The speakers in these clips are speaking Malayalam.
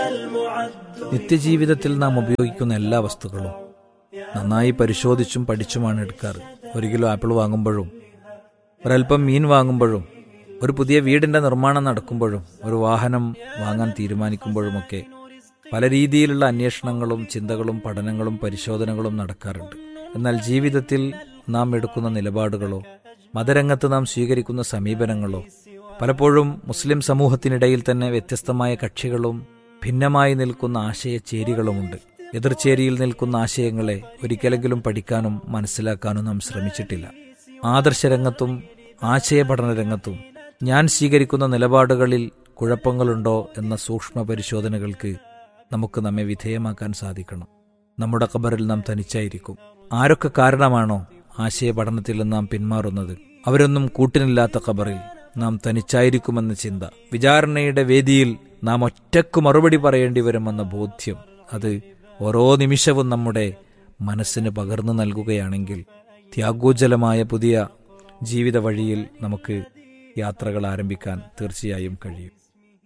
നിത്യജീവിതത്തിൽ നാം ഉപയോഗിക്കുന്ന എല്ലാ വസ്തുക്കളും നന്നായി പരിശോധിച്ചും പഠിച്ചുമാണ് എടുക്കാറ് ഒരു കിലോ ആപ്പിൾ വാങ്ങുമ്പോഴും ഒരൽപ്പം മീൻ വാങ്ങുമ്പോഴും ഒരു പുതിയ വീടിന്റെ നിർമ്മാണം നടക്കുമ്പോഴും ഒരു വാഹനം വാങ്ങാൻ തീരുമാനിക്കുമ്പോഴുമൊക്കെ പല രീതിയിലുള്ള അന്വേഷണങ്ങളും ചിന്തകളും പഠനങ്ങളും പരിശോധനകളും നടക്കാറുണ്ട് എന്നാൽ ജീവിതത്തിൽ നാം എടുക്കുന്ന നിലപാടുകളോ മതരംഗത്ത് നാം സ്വീകരിക്കുന്ന സമീപനങ്ങളോ പലപ്പോഴും മുസ്ലിം സമൂഹത്തിനിടയിൽ തന്നെ വ്യത്യസ്തമായ കക്ഷികളും ഭിന്നമായി നിൽക്കുന്ന ആശയചേരികളുമുണ്ട് എതിർചേരിയിൽ നിൽക്കുന്ന ആശയങ്ങളെ ഒരിക്കലെങ്കിലും പഠിക്കാനും മനസ്സിലാക്കാനും നാം ശ്രമിച്ചിട്ടില്ല ആദർശരംഗത്തും ആശയപഠന രംഗത്തും ഞാൻ സ്വീകരിക്കുന്ന നിലപാടുകളിൽ കുഴപ്പങ്ങളുണ്ടോ എന്ന സൂക്ഷ്മ പരിശോധനകൾക്ക് നമുക്ക് നമ്മെ വിധേയമാക്കാൻ സാധിക്കണം നമ്മുടെ ഖബറിൽ നാം തനിച്ചായിരിക്കും ആരൊക്കെ കാരണമാണോ ആശയപഠനത്തിൽ നാം പിന്മാറുന്നത് അവരൊന്നും കൂട്ടിനില്ലാത്ത ഖബറിൽ നാം തനിച്ചായിരിക്കുമെന്ന ചിന്ത വിചാരണയുടെ വേദിയിൽ നാം ഒറ്റക്ക് മറുപടി പറയേണ്ടി വരുമെന്ന ബോധ്യം അത് ഓരോ നിമിഷവും നമ്മുടെ മനസ്സിന് പകർന്നു നൽകുകയാണെങ്കിൽ ത്യാഗോജ്ജലമായ പുതിയ ജീവിത വഴിയിൽ നമുക്ക് യാത്രകൾ ആരംഭിക്കാൻ തീർച്ചയായും കഴിയും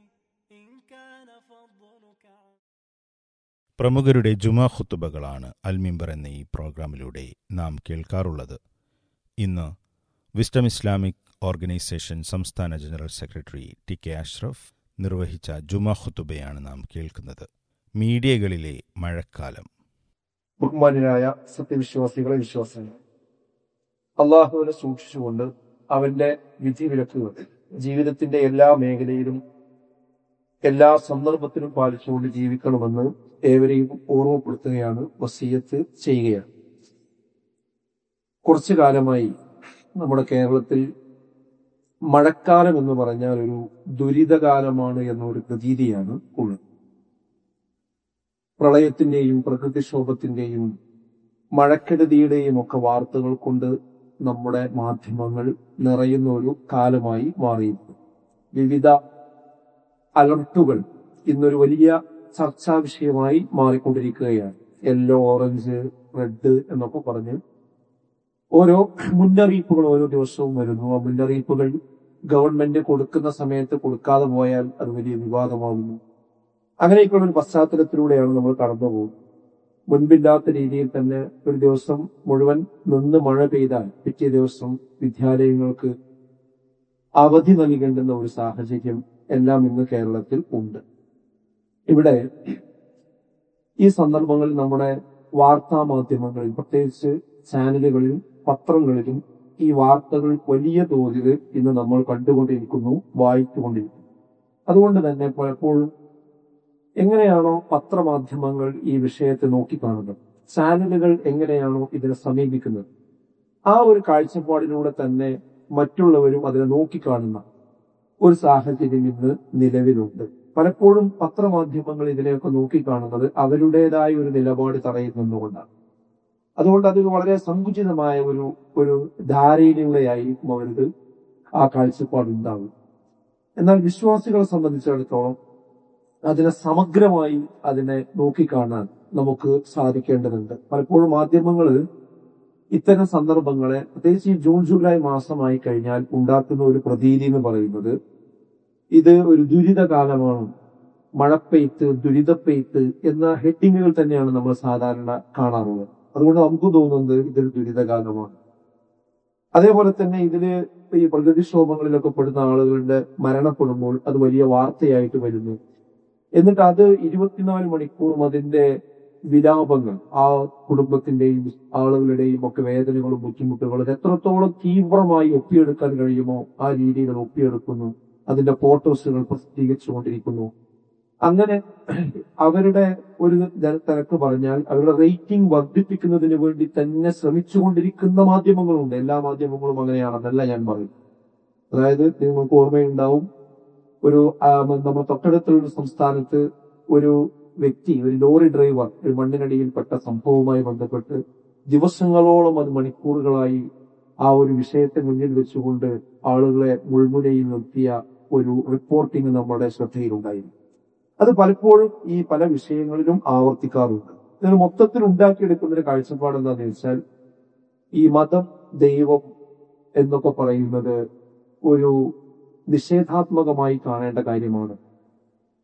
പ്രമുഖരുടെ ജുമാ ഖുത്തുബകളാണ് അൽമിംബർ എന്ന ഈ പ്രോഗ്രാമിലൂടെ നാം കേൾക്കാറുള്ളത് ഇന്ന് വിസ്ഡം ഇസ്ലാമിക് ഓർഗനൈസേഷൻ സംസ്ഥാന general secretary T K Ashraf നിർവഹിച്ച ജുമാ ഖുത്തുബയാണ് നാം കേൾക്കുന്നത് മീഡിയകളിലെ മഴക്കാലം ബഹുമാന്യരായ സത്യവിശ്വാസികളെ വിശ്വാസങ്ങൾ അള്ളാഹുവിനെ സൂക്ഷിച്ചുകൊണ്ട് അവന്റെ വിധിവിലക്കുകൾ ജീവിതത്തിന്റെ എല്ലാ മേഖലയിലും എല്ലാ സന്ദർഭത്തിലും പാലിച്ചുകൊണ്ട് ജീവിക്കണമെന്ന് ഏവരെയും ഓർമ്മപ്പെടുത്തുകയാണ് വസീയത്ത് ചെയ്യുകയാണ് കുറച്ചു കാലമായി നമ്മുടെ കേരളത്തിൽ മഴക്കാലം എന്ന് പറഞ്ഞാൽ ഒരു ദുരിതകാലമാണ് എന്നൊരു പ്രതീതിയാണ് ഉള്ളത് പ്രളയത്തിന്റെയും പ്രകൃതിക്ഷോഭത്തിന്റെയും മഴക്കെടുതിയുടെയും ഒക്കെ വാർത്തകൾ കൊണ്ട് നമ്മുടെ മാധ്യമങ്ങൾ നിറയുന്ന ഒരു കാലമായി മാറിയിരുന്നു വിവിധ അലർട്ടുകൾ ഇന്നൊരു വലിയ ചർച്ചാ വിഷയമായി മാറിക്കൊണ്ടിരിക്കുകയാണ് യെല്ലോ ഓറഞ്ച് റെഡ് എന്നൊക്കെ പറഞ്ഞ് ഓരോ മുന്നറിയിപ്പുകൾ ഓരോ ദിവസവും വരുന്നു ആ മുന്നറിയിപ്പുകൾ ഗവൺമെന്റ് കൊടുക്കുന്ന സമയത്ത് കൊടുക്കാതെ പോയാൽ അത് വലിയ വിവാദമാകുന്നു അങ്ങനെയൊക്കെയുള്ള ഒരു പശ്ചാത്തലത്തിലൂടെയാണ് നമ്മൾ കടന്നു പോകുന്നത് മുൻപില്ലാത്ത രീതിയിൽ തന്നെ ഒരു ദിവസം മുഴുവൻ നിന്ന് മഴ പെയ്താൽ പിറ്റേ ദിവസം വിദ്യാലയങ്ങൾക്ക് അവധി നൽകേണ്ടുന്ന ഒരു സാഹചര്യം എല്ലാം ഇന്ന് കേരളത്തിൽ ഉണ്ട് ഇവിടെ ഈ സന്ദർഭങ്ങളിൽ നമ്മുടെ വാർത്താ മാധ്യമങ്ങളിൽ പ്രത്യേകിച്ച് ചാനലുകളിലും പത്രങ്ങളിലും ഈ വാർത്തകൾ വലിയ തോതിൽ ഇന്ന് നമ്മൾ കണ്ടുകൊണ്ടിരിക്കുന്നു വായിച്ചുകൊണ്ടിരിക്കുന്നു അതുകൊണ്ട് തന്നെ പലപ്പോഴും എങ്ങനെയാണോ പത്രമാധ്യമങ്ങൾ ഈ വിഷയത്തെ നോക്കിക്കാണുന്നത് ചാനലുകൾ എങ്ങനെയാണോ ഇതിനെ സമീപിക്കുന്നത് ആ ഒരു കാഴ്ചപ്പാടിലൂടെ തന്നെ മറ്റുള്ളവരും അതിനെ നോക്കിക്കാണുന്ന ഒരു സാഹചര്യം ഇന്ന് നിലവിലുണ്ട് പലപ്പോഴും പത്രമാധ്യമങ്ങൾ ഇതിനെയൊക്കെ നോക്കിക്കാണുന്നത് അവരുടേതായ ഒരു നിലപാട് തറയുന്നതുകൊണ്ടാണ് അതുകൊണ്ട് അത് വളരെ സങ്കുചിതമായ ഒരു ഒരു ധാരയിലൂടെയായിരിക്കും അവർക്ക് ആ കാഴ്ചപ്പാടുണ്ടാവും എന്നാൽ വിശ്വാസികളെ സംബന്ധിച്ചിടത്തോളം അതിനെ സമഗ്രമായി അതിനെ നോക്കിക്കാണാൻ നമുക്ക് സാധിക്കേണ്ടതുണ്ട് പലപ്പോഴും മാധ്യമങ്ങൾ ഇത്തരം സന്ദർഭങ്ങളെ പ്രത്യേകിച്ച് ഈ ജൂൺ ജൂലൈ മാസമായി കഴിഞ്ഞാൽ ഉണ്ടാക്കുന്ന ഒരു പ്രതീതി എന്ന് പറയുന്നത് ഇത് ഒരു ദുരിതകാലമാണ് മഴപ്പെയ്ത്ത് ദുരിതപ്പെയ്ത്ത് എന്ന ഹെഡിങ്ങുകൾ തന്നെയാണ് നമ്മൾ സാധാരണ കാണാറുള്ളത് അതുകൊണ്ട് നമുക്ക് തോന്നുന്നത് ഇതൊരു ദുരിതകാലമാണ് അതേപോലെ തന്നെ ഇതില് ഈ പ്രകൃതിക്ഷോഭങ്ങളിലൊക്കെ പെടുന്ന ആളുകളുടെ മരണപ്പെടുമ്പോൾ അത് വലിയ വാർത്തയായിട്ട് വരുന്നു എന്നിട്ട് അത് ഇരുപത്തിനാല് മണിക്കൂറും അതിന്റെ വിലാപങ്ങൾ ആ കുടുംബത്തിന്റെയും ആളുകളുടെയും ഒക്കെ വേദനകളും ബുദ്ധിമുട്ടുകളും എത്രത്തോളം തീവ്രമായി ഒപ്പിയെടുക്കാൻ കഴിയുമോ ആ രീതിയിൽ അത് ഒപ്പിയെടുക്കുന്നു അതിന്റെ ഫോട്ടോസുകൾ പ്രസിദ്ധീകരിച്ചുകൊണ്ടിരിക്കുന്നു അങ്ങനെ അവരുടെ ഒരു തിരക്ക് പറഞ്ഞാൽ അവരുടെ റേറ്റിംഗ് വർദ്ധിപ്പിക്കുന്നതിന് വേണ്ടി തന്നെ ശ്രമിച്ചുകൊണ്ടിരിക്കുന്ന മാധ്യമങ്ങളുണ്ട് എല്ലാ മാധ്യമങ്ങളും അങ്ങനെയാണെന്നല്ല ഞാൻ പറയും അതായത് നിങ്ങൾക്ക് ഓർമ്മയുണ്ടാവും ഒരു നമ്മുടെ തൊട്ടടുത്തുള്ള ഒരു സംസ്ഥാനത്ത് ഒരു വ്യക്തി ഒരു ലോറി ഡ്രൈവർ ഒരു മണ്ണിനടിയിൽപ്പെട്ട സംഭവവുമായി ബന്ധപ്പെട്ട് ദിവസങ്ങളോളം അത് മണിക്കൂറുകളായി ആ ഒരു വിഷയത്തെ മുന്നിൽ വെച്ചുകൊണ്ട് ആളുകളെ മുൾമുനയിൽ നിർത്തിയ ഒരു റിപ്പോർട്ടിംഗ് നമ്മുടെ ശ്രദ്ധയിലുണ്ടായിരുന്നു അത് പലപ്പോഴും ഈ പല വിഷയങ്ങളിലും ആവർത്തിക്കാറുണ്ട് ഇതിന് മൊത്തത്തിൽ ഉണ്ടാക്കിയെടുക്കുന്ന ഒരു കാഴ്ചപ്പാട് എന്താണെന്ന് വെച്ചാൽ ഈ മതം ദൈവം എന്നൊക്കെ പറയുന്നത് ഒരു നിഷേധാത്മകമായി കാണേണ്ട കാര്യമാണ്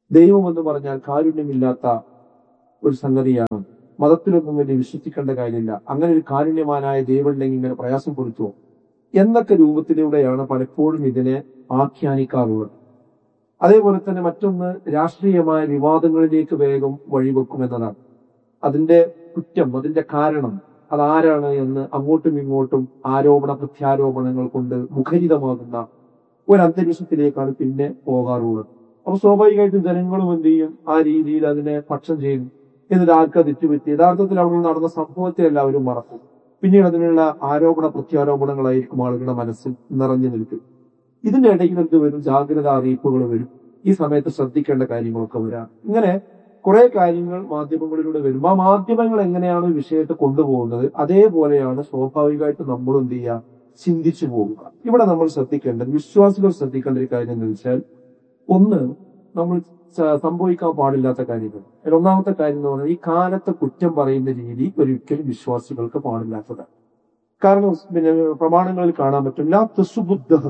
ദൈവം എന്ന് പറഞ്ഞാൽ കാരുണ്യമില്ലാത്ത ഒരു സംഗതിയാണ് മതത്തിലൊന്നും വലിയ വിശ്വസിക്കേണ്ട കാര്യമില്ല അങ്ങനെ ഒരു കാരുണ്യമാനായ ദൈവം ഉണ്ടെങ്കിൽ ഇങ്ങനെ പ്രയാസപ്പെടുത്തുമോ എന്നൊക്കെ രൂപത്തിലൂടെയാണ് പലപ്പോഴും ഇതിനെ ആഖ്യാനിക്കാറുള്ളത് അതേപോലെ തന്നെ മറ്റൊന്ന് രാഷ്ട്രീയമായ വിവാദങ്ങളിലേക്ക് വേഗം വഴിവെക്കും എന്നതാണ് അതിന്റെ കുറ്റം അതിന്റെ കാരണം അതാരാണ് എന്ന് അങ്ങോട്ടും ഇങ്ങോട്ടും ആരോപണ പ്രത്യാരോപണങ്ങൾ കൊണ്ട് മുഖരിതമാകുന്ന ഒരു അന്തരീക്ഷത്തിലേക്കാണ് പിന്നെ പോകാറുള്ളത് അപ്പൊ സ്വാഭാവികമായിട്ടും ജനങ്ങളും എന്ത് ചെയ്യും ആ രീതിയിൽ അതിനെ പക്ഷം ചെയ്യും എന്നിട്ട് ആർക്കാ തെറ്റുപറ്റി യഥാർത്ഥത്തിൽ അവിടെ നടന്ന സംഭവത്തെ എല്ലാവരും മറക്കും പിന്നീട് അതിനുള്ള ആരോപണ പ്രത്യാരോപണങ്ങളായിരിക്കും ആളുകളുടെ മനസ്സിൽ നിറഞ്ഞു നിൽക്കും ഇതിന്റെ ഇടയിൽ എന്ത് വരും ജാഗ്രത അറിയിപ്പുകൾ വരും ഈ സമയത്ത് ശ്രദ്ധിക്കേണ്ട കാര്യങ്ങളൊക്കെ വരാം ഇങ്ങനെ കുറെ കാര്യങ്ങൾ മാധ്യമങ്ങളിലൂടെ വരും ആ മാധ്യമങ്ങൾ എങ്ങനെയാണ് ഈ വിഷയത്തെ കൊണ്ടുപോകുന്നത് അതേപോലെയാണ് സ്വാഭാവികമായിട്ട് നമ്മൾ എന്ത് ചെയ്യുക ചിന്തിച്ചു പോവുക ഇവിടെ നമ്മൾ ശ്രദ്ധിക്കേണ്ടത് വിശ്വാസികൾ ശ്രദ്ധിക്കേണ്ട ഒരു കാര്യം എന്ന് വെച്ചാൽ ഒന്ന് നമ്മൾ സ- സംഭവിക്കാൻ പാടില്ലാത്ത കാര്യങ്ങൾ അതിൽ ഒന്നാമത്തെ കാര്യം എന്ന് പറഞ്ഞാൽ ഈ കാലത്തെ കുറ്റം പറയുന്ന രീതി ഒരിക്കലും വിശ്വാസികൾക്ക് പാടില്ലാത്തതാണ് കാരണം പിന്നെ പ്രമാണങ്ങളിൽ കാണാൻ പറ്റും ലാ തസുബുദ്ദഹ്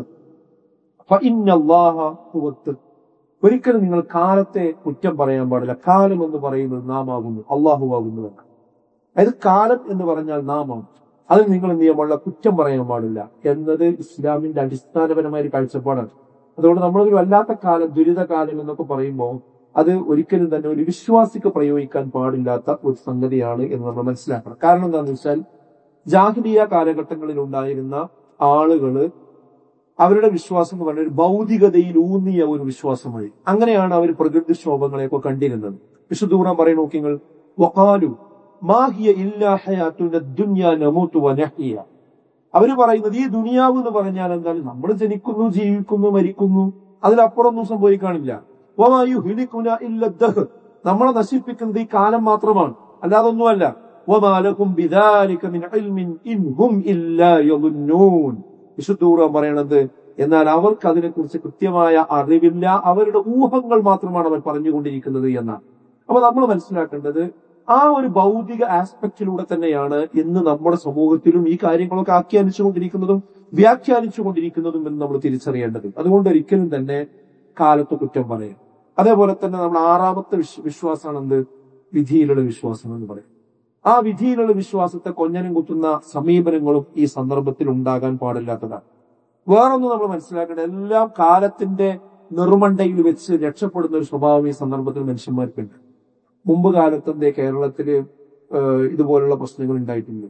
ഫഇന്ന അല്ലാഹ ഹുവത്ത്. ഒരിക്കലും നിങ്ങൾ കാലത്തെ കുറ്റം പറയാൻ പാടില്ല കാലം എന്ന് പറയുന്നത് നാം ആകുന്നു അള്ളാഹു ആകുന്നു എന്ന് അതായത് കാലം എന്ന് പറഞ്ഞാൽ നാമാണ് അതിൽ നിങ്ങൾ എന്ത് ചെയ്യാൻ പാടില്ല കുറ്റം പറയാൻ പാടില്ല എന്നത് ഇസ്ലാമിന്റെ അടിസ്ഥാനപരമായ ഒരു കാഴ്ചപ്പാടാണ് അതുകൊണ്ട് നമ്മളൊരു വല്ലാത്ത കാലം ദുരിതകാലം എന്നൊക്കെ പറയുമ്പോൾ അത് ഒരിക്കലും തന്നെ ഒരു വിശ്വാസിക്ക് പ്രയോഗിക്കാൻ പാടില്ലാത്ത ഒരു സംഗതിയാണ് എന്ന് നമ്മൾ മനസ്സിലാക്കണം കാരണം എന്താണെന്ന് വെച്ചാൽ ജാഹിലിയ കാലഘട്ടങ്ങളിൽ ഉണ്ടായിരുന്ന ആളുകള് അവരുടെ വിശ്വാസം എന്ന് പറഞ്ഞാൽ ഒരു ഭൗതികതയിൽ ഊന്നിയ ഒരു വിശ്വാസമായി അങ്ങനെയാണ് അവർ പ്രകൃതിക്ഷോഭങ്ങളെയൊക്കെ കണ്ടിരുന്നത് വിശുദ്ധൂറാൻ പറയുന്ന നോക്കിങ്ങൾ വഖാലു മാഹിയ ഇല്ലാ ഹയാത്തുന ദുനിയാ നമൂതു വനഹിയ അവര് പറയുന്നത് ഈ ദുനിയാവ് എന്ന് പറഞ്ഞാൽ എന്താണ് നമ്മൾ ജനിക്കുന്നു ജീവിക്കുന്നു മരിക്കുന്നു അതിലപ്പുറമൊന്നും സംഭവിക്കാനില്ല വമാ യുഹ്ലികുന ഇല്ല ദഹ്. നമ്മളെ നശിപ്പിക്കുന്നത് ഈ കാലം മാത്രമാണ് അല്ലാതെ ഒന്നുമല്ല വമാ ലഹും ബിദാലിക മിൻ ഇൽമിൻ ഇൻ ഹും ഇല്ലാ യظنون വിശുദ്ധൂറ പറയണത് എന്നാൽ അവർക്ക് അതിനെക്കുറിച്ച് കൃത്യമായ അറിവില്ല അവരുടെ ഊഹങ്ങൾ മാത്രമാണ് അവർ പറഞ്ഞുകൊണ്ടിരിക്കുന്നത് എന്നാണ് അപ്പൊ നമ്മൾ മനസ്സിലാക്കേണ്ടത് ആ ഒരു ഭൗതിക ആസ്പെക്റ്റിലൂടെ തന്നെയാണ് ഇന്ന് നമ്മുടെ സമൂഹത്തിലും ഈ കാര്യങ്ങളൊക്കെ ആഖ്യാനിച്ചുകൊണ്ടിരിക്കുന്നതും വ്യാഖ്യാനിച്ചുകൊണ്ടിരിക്കുന്നതും എന്ന് നമ്മൾ തിരിച്ചറിയേണ്ടത് അതുകൊണ്ട് ഒരിക്കലും തന്നെ കാലത്ത് കുറ്റം പറയും അതേപോലെ തന്നെ നമ്മൾ ആറാമത്തെ വിശ്വ- വിശ്വാസമാണ് എന്ത് വിധിയിലുള്ള വിശ്വാസം എന്ന് പറയും ആ വിധിയിലുള്ള വിശ്വാസത്തെ കൊഞ്ഞനം കുത്തുന്ന സമീപനങ്ങളും ഈ സന്ദർഭത്തിൽ ഉണ്ടാകാൻ പാടില്ലാത്തതാണ് വേറൊന്നും നമ്മൾ മനസ്സിലാക്കേണ്ടത് എല്ലാം കാലത്തിന്റെ നെറുമണ്ടയിൽ വെച്ച് രക്ഷപ്പെടുന്ന ഒരു സ്വഭാവം ഈ സന്ദർഭത്തിൽ മനുഷ്യന്മാർക്കുണ്ട് മുമ്പ് കാലത്ത് എന്തേ കേരളത്തില് ഏഹ്, ഇതുപോലുള്ള പ്രശ്നങ്ങൾ ഉണ്ടായിട്ടുണ്ട്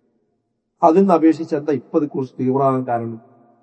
അതിൽ നിന്ന് അപേക്ഷിച്ച് എന്താ ഇപ്പൊ ഇത് കുറിച്ച് തീവ്രമാകാൻ കാരണം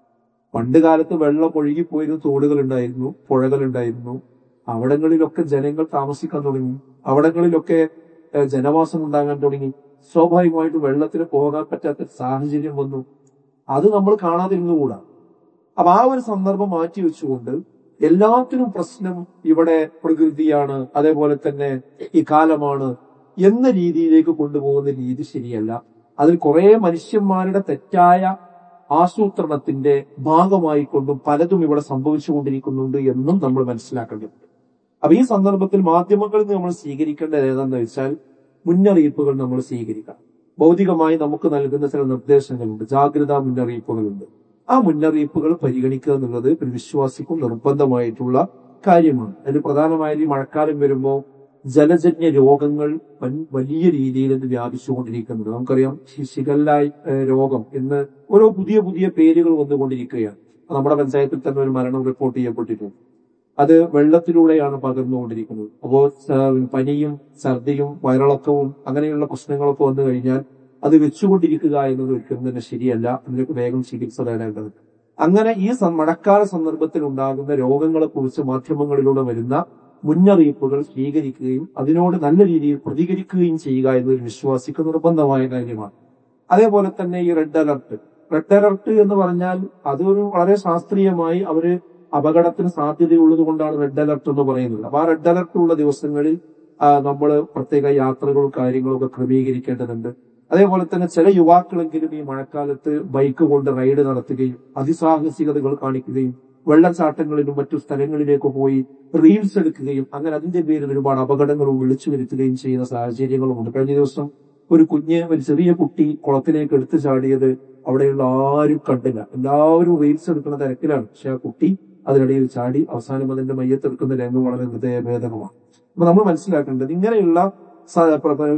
പണ്ട് കാലത്ത് വെള്ളം ഒഴുകിപ്പോയിരുന്ന തോടുകൾ ഉണ്ടായിരുന്നു പുഴകൾ ഉണ്ടായിരുന്നു അവിടങ്ങളിലൊക്കെ ജനങ്ങൾ താമസിക്കാൻ തുടങ്ങി അവിടങ്ങളിലൊക്കെ ഏഹ്, ജനവാസം ഉണ്ടാകാൻ തുടങ്ങി സ്വാഭാവികമായിട്ട് വെള്ളത്തിന് പോകാൻ പറ്റാത്ത സാഹചര്യം വന്നു അത് നമ്മൾ കാണാതിരുന്നുകൂടാ അപ്പൊ ആ ഒരു സന്ദർഭം മാറ്റി വെച്ചുകൊണ്ട് എല്ലാത്തിനും പ്രശ്നം ഇവിടെ പ്രകൃതിയാണ് അതേപോലെ തന്നെ ഈ കാലമാണ് എന്ന രീതിയിലേക്ക് കൊണ്ടുപോകുന്ന രീതി ശരിയല്ല അതിൽ കുറെ മനുഷ്യന്മാരുടെ തെറ്റായ ആസൂത്രണത്തിന്റെ ഭാഗമായിക്കൊണ്ടും പലതും ഇവിടെ സംഭവിച്ചുകൊണ്ടിരിക്കുന്നുണ്ട് എന്നും നമ്മൾ മനസ്സിലാക്കേണ്ടതുണ്ട് അപ്പൊ ഈ സന്ദർഭത്തിൽ മാധ്യമങ്ങളിൽ നിന്ന് നമ്മൾ സ്വീകരിക്കേണ്ടത് ഏതാണെന്ന് വെച്ചാൽ മുന്നറിയിപ്പുകൾ നമ്മൾ സ്വീകരിക്കണം ഭൗതികമായി നമുക്ക് നൽകുന്ന ചില നിർദ്ദേശങ്ങളുണ്ട് ജാഗ്രതാ മുന്നറിയിപ്പുകളുണ്ട് ആ മുന്നറിയിപ്പുകൾ പരിഗണിക്കുക എന്നുള്ളത് ഒരു വിശ്വാസിക്കും നിർബന്ധമായിട്ടുള്ള കാര്യമാണ് അതിൽ പ്രധാനമായും ഈ മഴക്കാലം വരുമ്പോൾ ജലജന്യ രോഗങ്ങൾ വൻ- വലിയ രീതിയിൽ ഇത് വ്യാപിച്ചുകൊണ്ടിരിക്കുന്നുണ്ട് നമുക്കറിയാം ശി- ശിഗല്ല ഏഹ്, രോഗം എന്ന് ഓരോ പുതിയ പുതിയ പേരുകൾ വന്നുകൊണ്ടിരിക്കുകയാണ് നമ്മുടെ പഞ്ചായത്തിൽ തന്നെ ഒരു മരണം റിപ്പോർട്ട് ചെയ്യപ്പെട്ടിട്ടുണ്ട് അത് വെള്ളത്തിലൂടെയാണ് പകർന്നുകൊണ്ടിരിക്കുന്നത് അപ്പോൾ പനിയും ഛർദിയും വയറിളക്കവും അങ്ങനെയുള്ള പ്രശ്നങ്ങളൊക്കെ വന്നു കഴിഞ്ഞാൽ അത് വെച്ചുകൊണ്ടിരിക്കുക എന്നത് ഒരിക്കലും തന്നെ ശരിയല്ല അതിലേക്ക് വേഗം ചികിത്സ തേടേണ്ടത് അങ്ങനെ ഈ സ- മഴക്കാല സന്ദർഭത്തിൽ ഉണ്ടാകുന്ന രോഗങ്ങളെ കുറിച്ച് മാധ്യമങ്ങളിലൂടെ വരുന്ന മുന്നറിയിപ്പുകൾ സ്വീകരിക്കുകയും അതിനോട് നല്ല രീതിയിൽ പ്രതികരിക്കുകയും ചെയ്യുക എന്നൊരു വിശ്വാസിക്ക് നിർബന്ധമായ കാര്യമാണ് അതേപോലെ തന്നെ ഈ റെഡ് അലർട്ട് റെഡ് അലർട്ട് എന്ന് പറഞ്ഞാൽ അതൊരു വളരെ ശാസ്ത്രീയമായി അവര് അപകടത്തിന് സാധ്യതയുള്ളത് കൊണ്ടാണ് റെഡ് അലർട്ട് എന്ന് പറയുന്നത് അപ്പൊ ആ റെഡ് അലർട്ട് ഉള്ള ദിവസങ്ങളിൽ നമ്മൾ പ്രത്യേക യാത്രകളും കാര്യങ്ങളും ഒക്കെ ക്രമീകരിക്കേണ്ടതുണ്ട് അതേപോലെ തന്നെ ചില യുവാക്കളെങ്കിലും ഈ മഴക്കാലത്ത് ബൈക്ക് കൊണ്ട് റൈഡ് നടത്തുകയും അതിസാഹസികതകൾ കാണിക്കുകയും വെള്ളച്ചാട്ടങ്ങളിലും മറ്റു സ്ഥലങ്ങളിലേക്ക് പോയി റീൽസ് എടുക്കുകയും അങ്ങനെ അതിന്റെ പേരിൽ ഒരുപാട് അപകടങ്ങളും വിളിച്ചു വരുത്തുകയും ചെയ്യുന്ന സാഹചര്യങ്ങളുമുണ്ട് കഴിഞ്ഞ ദിവസം ഒരു കുഞ്ഞ് ഒരു ചെറിയ കുട്ടി കുളത്തിലേക്ക് എടുത്തു ചാടിയത് അവിടെയുള്ള ആരും കണ്ടില്ല എല്ലാവരും റീൽസ് എടുക്കുന്ന തിരക്കിലാണ് പക്ഷെ ആ കുട്ടി അതിനിടയിൽ ചാടി അവസാനം അതിന്റെ മയ്യത്തെടുക്കുന്ന രംഗം വളരെ ഹൃദയഭേദകമാണ് അപ്പൊ നമ്മൾ മനസ്സിലാക്കേണ്ടത് ഇങ്ങനെയുള്ള സ- പ്ര-